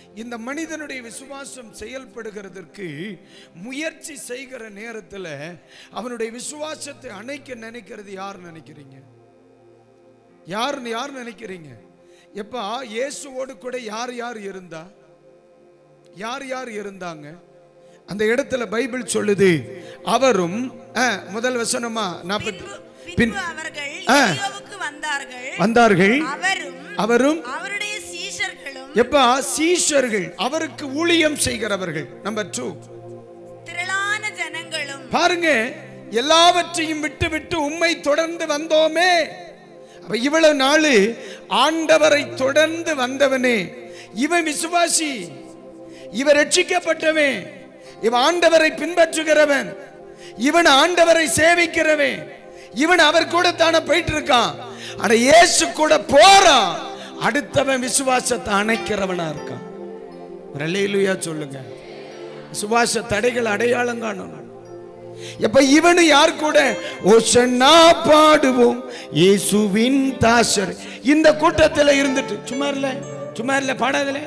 இந்த மனிதனுடைய விசுவாசம் செயல்படுகிறதற்கு முயற்சி செய்கிற நேரத்தில் அவனுடைய விசுவாசத்தை அணைக்க நினைக்கிறது யார் நினைக்கிறீங்க யார் யார் நினைக்கிறீங்க எப்பா இயேசுவோடு கூட யார் யார் இருந்தா யார் யார் இருந்தாங்க அந்த இடத்துல பைபிள் சொல்லுது அவரும் ஆ, முதல் வசனமா நாற்பத்தி பின்பு- பின் பின்பு அவர்கள் ஆ. எரியோவுக்கு வந்தார்கள் வந்தார்கள் அவரும் அவரும் அவருடைய சீஷர்களும் எப்பா சீஷர்கள் அவருக்கு ஊழியம் செய்கிறவர்கள் நம்பர் டூ திரளான ஜனங்களும் பாருங்க எல்லாவற்றையும் விட்டு விட்டு உம்மை தொடர்ந்து வந்தோமே அப்ப இவ்வளவு நாள் ஆண்டவரை தொடர்ந்து வந்தவனே இவன் விசுவாசி இவன் ரட்சிக்கப்பட்டவன் இவன் ஆண்டவரை பின்பற்றுகிறவன் இவன் ஆண்டவரை சேவிக்கிறவன் இவன் அவர் கூட தானே போயிட்டு இருக்கான் ஆனா இயேசு கூட போறான் அடுத்தவன் விசுவாசத்தை அணைக்கிறவனா இருக்கான் ஒரு அல்லேலூயா சொல்லுங்க விசுவாச தடைகள் அடையாளம் காணணும் எப்ப இவனு யார் கூட ஓசன்னா பாடுவோம் இயேசுவின் தாசர் இந்த கூட்டத்தில் இருந்துட்டு சும்மா இல்ல சும்மா இல்ல பாடாதல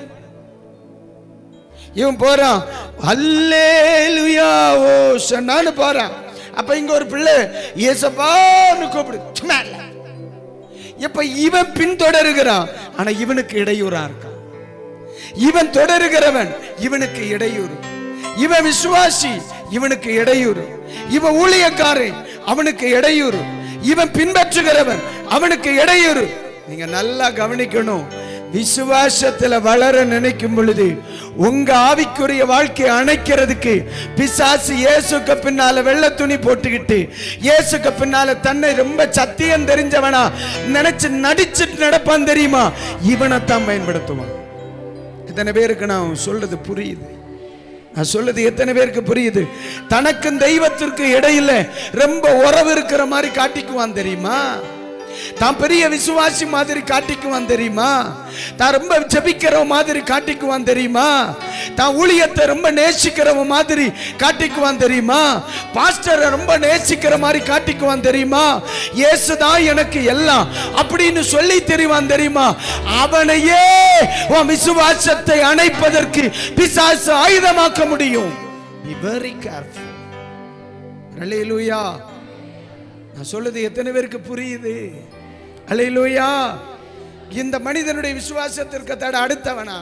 இவன் போறான் அல்லேலுயா ஓசன்னான்னு போறான் அப்ப இங்க ஒரு பிள்ளை ஏசப்பான்னு கூப்பிடு சும்மா இல்ல இப்ப இவன் பின்தொடருகிறான் ஆனா இவனுக்கு இடையூறா இருக்கான் இவன் தொடருகிறவன் இவனுக்கு இடையூறு இவன் விசுவாசி இவனுக்கு இடையூறு இவன் ஊழியக்காரன் அவனுக்கு இடையூறு இவன் பின்பற்றுகிறவன் அவனுக்கு இடையூறு நீங்க நல்லா கவனிக்கணும் விசுவாசத்துல வளர நினைக்கும் பொழுது உங்க ஆவிக்குரிய வாழ்க்கையை அணைக்கிறதுக்கு பிசாசு இயேசுக்கு பின்னால வெள்ளை துணி போட்டுக்கிட்டு இயேசுக்கு பின்னால தன்னை ரொம்ப சத்தியம் தெரிஞ்சவனா நினைச்சு நடிச்சிட்டு நடப்பான் தெரியுமா இவனைத்தான் பயன்படுத்துவான் எத்தனை பேருக்கு நான் சொல்றது புரியுது நான் சொல்றது எத்தனை பேருக்கு புரியுது தனக்கும் தெய்வத்திற்கு இடையில ரொம்ப உறவு இருக்கிற மாதிரி காட்டிக்குவான் தெரியுமா தான் பெரிய விசுவாசி மாதிரி காட்டிக்குவான் தெரியுமா தான் ரொம்ப ஜெபிக்கிற மாதிரி காட்டிக்குவான் தெரியுமா தான் ஊழியத்தை ரொம்ப நேசிக்கிறவன் மாதிரி காட்டிக்குவான் தெரியுமா பாஸ்டரை ரொம்ப நேசிக்கிற மாதிரி காட்டிக்குவான் தெரியுமா இயேசுதான் எனக்கு எல்லாம் அப்படின்னு சொல்லி தெரிவான் தெரியுமா அவனையே உன் விசுவாசத்தை அணைப்பதற்கு பிசாசு ஆயுதமாக்க முடியும் Be very careful. Hallelujah. நான் சொல்லுது எத்தனை பேருக்கு புரியுது அலையிலூயா இந்த மனிதனுடைய விசுவாசத்திற்கு தட அடுத்தவனா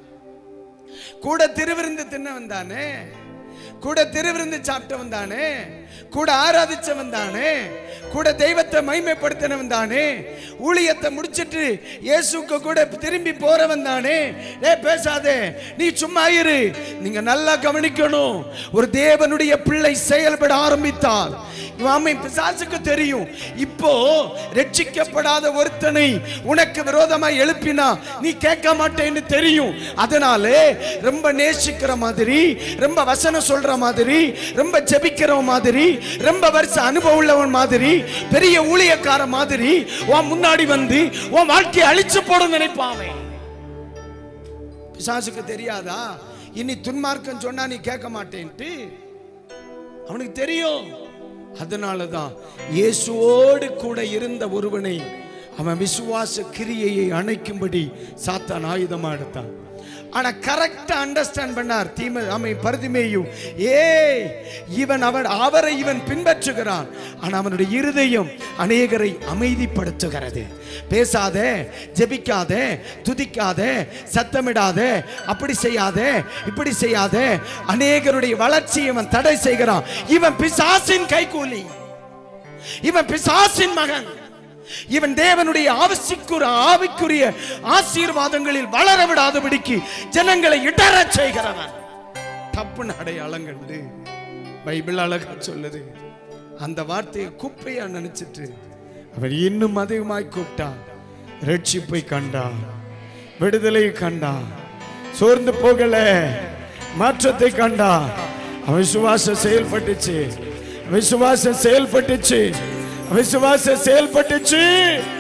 கூட திருவிருந்து தின்னவன் தானே கூட திருவிருந்து சாப்பிட்டவன் தானே கூட ஆராதிச்சவன் தானே கூட தெய்வத்தை மைமைப்படுத்தினவன் தானே ஊழியத்தை முடிச்சிட்டு இயேசுக்கு கூட திரும்பி போறவன் தானே ஏ பேசாதே நீ சும்மா இரு நீங்க நல்லா கவனிக்கணும் ஒரு தேவனுடைய பிள்ளை செயல்பட ஆரம்பித்தால் ஆமை பிசாசுக்கு தெரியும் இப்போ ரட்சிக்கப்படாத ஒருத்தனை உனக்கு விரோதமா எழுப்பினா நீ கேட்க மாட்டேன்னு தெரியும் அதனால ரொம்ப நேசிக்கிற மாதிரி ரொம்ப வசனம் சொல்ற மாதிரி ரொம்ப ஜெபிக்கிற மாதிரி ரொம்ப வருஷ அனுபவம் உள்ளவன் மாதிரி பெரிய ஊழியக்கார மாதிரி உன் முன்னாடி வந்து உன் வாழ்க்கையை அழிச்சு போட நினைப்பாவே பிசாசுக்கு தெரியாதா இனி துன்மார்க்கம் சொன்னா நீ கேட்க மாட்டேன்ட்டு அவனுக்கு தெரியும் அதனால தான் இயேசுவோடு கூட இருந்த ஒருவனை அவன் விசுவாச கிரியையை அணைக்கும்படி சாத்தான் ஆயுதமா எடுத்தான் ஆனா கரெக்டா அண்டர்ஸ்டாண்ட் பண்ணார் தீம அமை பருதிமேயும் ஏ இவன் அவன் அவரை இவன் பின்பற்றுகிறான் ஆனா அவனுடைய இருதயம் அநேகரை அமைதிப்படுத்துகிறது பேசாத ஜெபிக்காத துதிக்காத சத்தமிடாத அப்படி செய்யாத இப்படி செய்யாத அநேகருடைய வளர்ச்சியை இவன் தடை செய்கிறான் இவன் பிசாசின் கைகூலி இவன் பிசாசின் மகன் இவன் தேவனுடைய ஆவசிக்குற ஆவிக்குரிய ஆசீர்வாதங்களில் வளர விடாதபடிக்கு ஜனங்களை இடறச் செய்கிறவன் தப்புன்னு அடையாளம் கண்டு பைபிள் அழகா சொல்லுது அந்த வார்த்தையை குப்பையா நினைச்சிட்டு அவன் இன்னும் அதிகமாய் கூப்பிட்டான் ரட்சிப்பை கண்டான் விடுதலை கண்டான் சோர்ந்து போகல மாற்றத்தை கண்டான் அவன் விசுவாசம் செயல்பட்டுச்சு விசுவாசம் செயல்பட்டுச்சு விசுவாசம் செயல்பட்டுச்சு